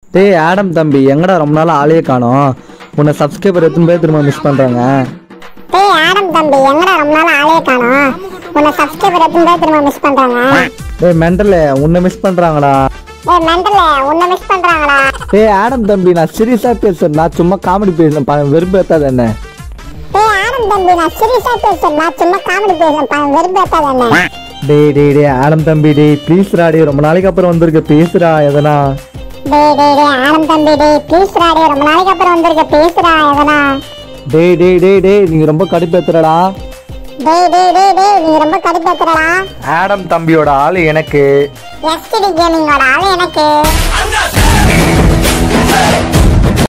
டேய் ஆடம் தம்பி எங்கடா ரொம்ப நாள் ஆளையே காணோம் உன்னை சப்ஸ்கிரைபர் எத்தனை பேர் திரும்ப மிஸ் பண்றாங்க டேய் ஆடம் தம்பி எங்கடா ரொம்ப நாள் ஆளே காணோம் உன்னை சப்ஸ்கிரைபர் எத்தனை பேர் திரும்ப மிஸ் பண்றாங்க டேய் மெண்டலே உன்னை மிஸ் பண்றாங்கடா டேய் மெண்டல உன்னை மிஸ் பண்றாங்கடா டேய் ஆடம் தம்பி நான் சீரியஸா பேசுறேன் நான் சும்மா காமெடி பேசுறேன் வெறுப்பேத்தாது என்ன டேய் ஆடம் தம்பி நான் சீரியஸா பேசுறேன் நான் சும்மா காமெடி பேசுறேன் பா வெறுப்பேத்தாத என்ன டேய் டேய் டேய் ஆடம் தம்பி டேய் ப்ளீஸ் டே ரொம்ப நாளைக்கு அப்புறம் வந்திருக்க பேசுடா எதனா டேய் டேய் டேய் ஆடம் தம்பி டேய் ப்ளீஸ் டா டேய் ரொம்ப நாளைக்கு அப்புறம் வந்திருக்க பேசுடா எதனா டேய் டேய் டேய் டேய் நீங்க ரொம்ப கடுப்பேத்துறடா டேய் டேய் டேய் டேய் நீ ரொம்ப கடுப்பேத்துறடா ஆடம் தம்பியோட ஆளு எனக்கு எஸ்டிடி கேமிங்கோட ஆளு எனக்கு